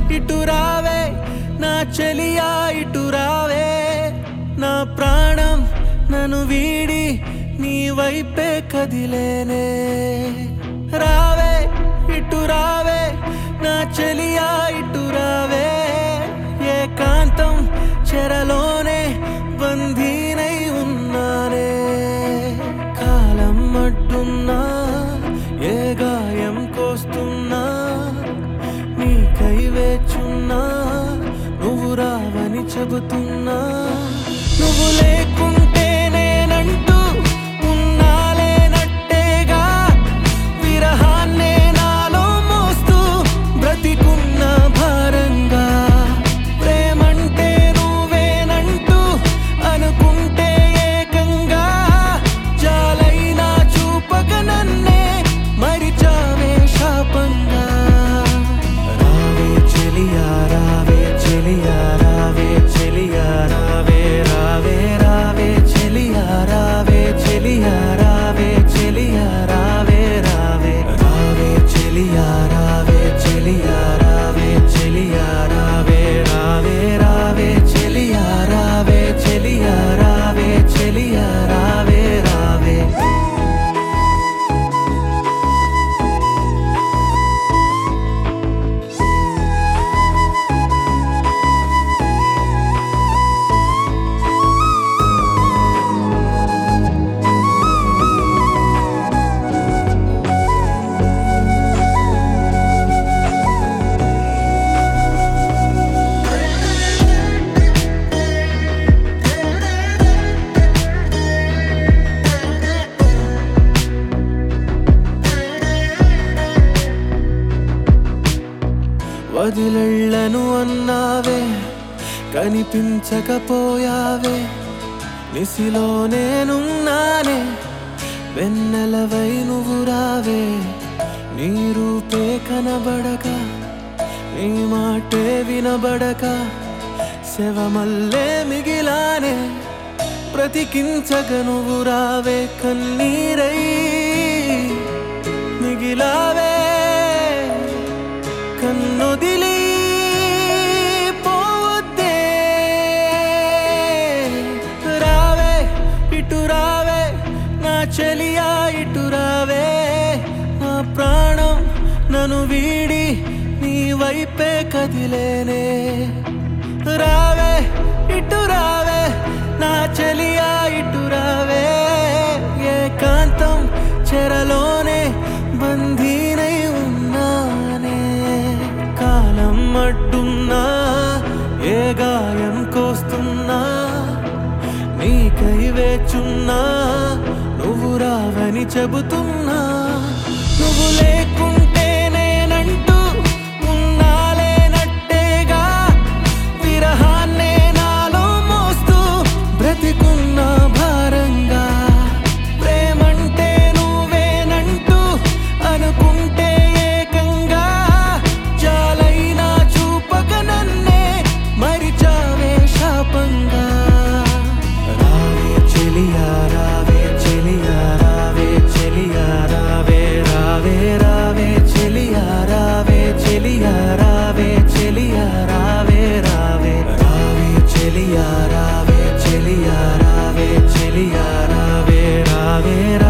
ఇటు రావే నా చెలియా ఇటు రావే నా ప్రాణం నన్ను వీడి నీ వైపే కదిలేనే రావే ఇటు రావే నా చెలియా ఇటు రావే ఏకాంతం చెరలోనే బందీనై ఉన్నానే కాలం అడ్డున్నా ఏ గాయం కోస్తున్నా నీకై వేచున్నా నువ్వు రావని చెబుతున్నా నువ్వు లేకుంటే నేనంటూ ఉన్నాలేనట్టేగా విరహాన్నే నాలో మోస్తూ బ్రతికున్న భారంగా ప్రేమంటే నువ్వేనంటూ అనుకుంటే ఏకంగా జాలైనా చూపక నన్నే మరిచావే శాపంగా రావే చెలియా రావే చెలియా రావే చెలియా రావే రావే రావే చెలియా రావే చెలియా రావే చెలియా రావే రావే రావే చెలియా రావే చెలియా రావే చెలియా రావే రావే రావే చెలియా రావే చెలియా రావే చెలియా రావే రావే వదిలెళ్ళను అన్నావే కనిపించకపోయావే నిసిలో నేనున్నానే వెన్నెలవై నువ్వు రావే నీ రూపే కనబడక నీ మాటే వినబడక శవమల్లే మిగిలానే బ్రతికించక నువ్వు రావే కన్నీరై మిగిలావే కన్నొదిలి పోవద్దే రావే ఇటు రావే నా చెలియా ఇటు రావే నా ప్రాణం నన్ను వీడి నీ వైపే కదిలేనే రావే ఇటు రావే నా చెలియా ఇటు రావే ఏకాంతం చెరలోనే బందీనై ఉన్నానే కాలం అడ్డున్నా ఏ గాయం కోస్తున్నా నీకై వేచున్నా నువ్వు రావని చెబుతున్నా నువ్వు లేకుంటే నేనంటూ ఉన్నాలేనట్టేగా విరహాన్నే నాలో మోస్తూ బ్రతికున్న భారంగా ప్రేమంటే నువ్వేనంటూ అనుకుంటే ఏకంగా జాలైనా చూపక నన్నే మరిచావే శాపంగా రావే చెలియా రావే చెలియా రావే చెలియా రావే రావే రావే చెలియా రావే చెలియా రావే చెలియా రావే రావే రావే చెలియా రావే చెలియా రావే చెలియా రావే రావే